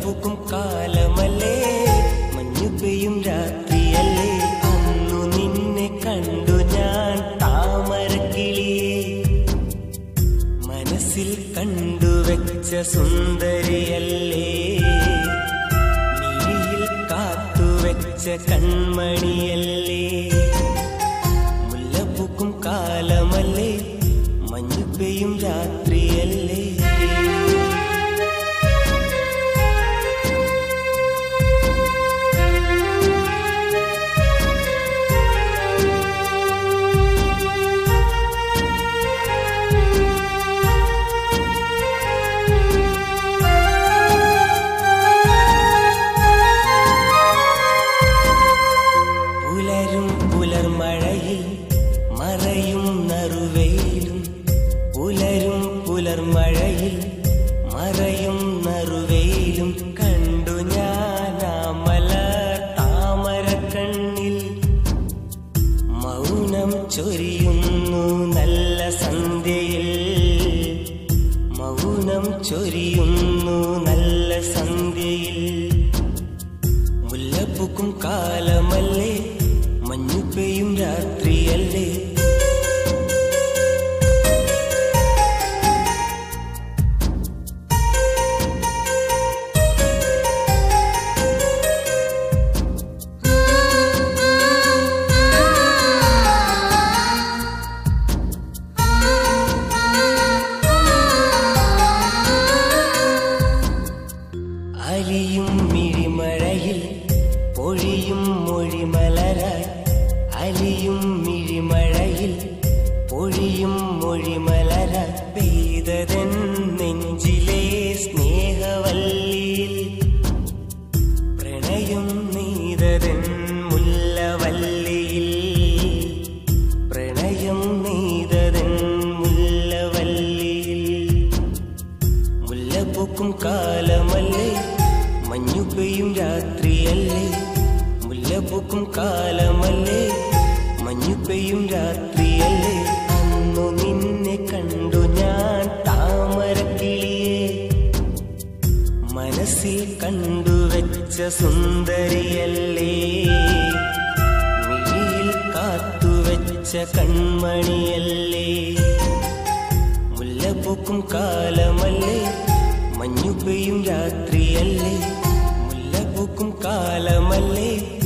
മുല്ലപ്പൂക്കും കാലമല്ലേ മഞ്ഞു പെയ്യും രാത്രിയല്ലേ അന്നു നിന്നെ കണ്ടു ഞാൻ താമരക്കിളിയെ മനസ്സിൽ കണ്ടുവെച്ച സുന്ദരിയല്ലേ മിഴിയിൽ കാത്തുവെച്ച കൺമണിയല്ലേ മുല്ലപ്പൂക്കും കാലമല്ലേ മഞ്ഞു പെയ്യും രാത്രിയല്ലേ പുലരും പുലർമഴയിൽ മറയും നറുവെയിലും പുലരും പുലർമഴയിൽ മറയും നറുവെയിലും കണ്ടു ഞാൻ ആ മലർ താമര കണ്ണിൽ മൗനം ചൊരിയുന്നു നല്ല സന്ധ്യയിൽ മൗനം ചൊരിയുന്നു നല്ല സന്ധ്യയിൽ മുല്ലപ്പൂക്കും കാലമല്ലേ മഞ്ഞു പെയ്യും രാത്രിയല്ലേ അലിയും മിഴിമഴയിൽ പൊഴിയും മൊഴിമലരായി അലിയും മിഴിമഴയിൽ പൊഴിയും മൊഴിമലരായി പെയ്തതൻ നെഞ്ചിലെ സ്നേഹവല്ലിയിൽ പ്രണയം നെയ്തതൻ മുല്ലവല്ലിയിൽ പ്രണയം നെയ്തതൻ മുല്ലവല്ലിയിൽ മുല്ലപ്പൂക്കും കാലമല്ലേ മഞ്ഞു പെയ്യും രാത്രിയല്ലേ മുല്ലപ്പൂക്കും കാലമല്ലേ മഞ്ഞു പെയ്യും രാത്രിയല്ലേ അന്നു നിന്നെ കണ്ടു ഞാൻ താമരക്കിളിയെ മനസ്സിൽ കണ്ടുവെച്ച സുന്ദരിയല്ലേ മിഴിയിൽ കാത്തുവെച്ച കൺമണിയല്ലേ മുല്ലപ്പൂക്കും കാലമല്ലേ മഞ്ഞു പെയ്യും രാത്രിയല്ലേ മുല്ലപ്പൂക്കും കാലമല്ലേ